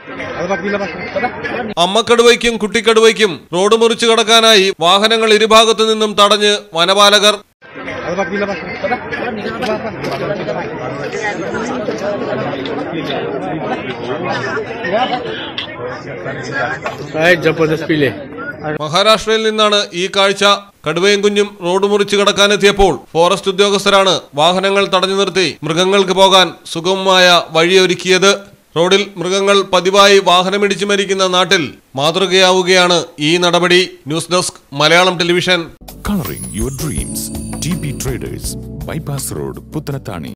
അമ്മക്കടുവയ്ക്കും കുട്ടിക്കടുവയ്ക്കും road മുറിച്ചു കടക്കാനായി വാഹനങ്ങൾ ഇരുഭാഗത്തു നിന്നും തടഞ്ഞ് വനപാലകർ जबरदस्त पीले മഹാരാഷ്ട്രയിൽ നിന്നാണ് ഈ കാഴ്ച കടുവയും കുഞ്ഞും റോഡ് മുറിച്ചു കടക്കാനെത്തിയപ്പോൾ ഫോറസ്റ്റ് ഉദ്യോഗസ്ഥരാണ് വാഹനങ്ങൾ തടഞ്ഞു നിർത്തി മൃഗങ്ങൾക്ക് പോകാൻ സുഗമമായ വഴിയൊരുക്കിയത് റോഡിൽ മൃഗങ്ങൾ പതിവായി വാഹനമിടിച്ചു മരിക്കുന്ന നാട്ടിൽ മാതൃകയാവുകയാണ് ഈ നടപടി news desk Malayalam television Coloring your dreams. TP Traders, Bypass Road, Puttanatani.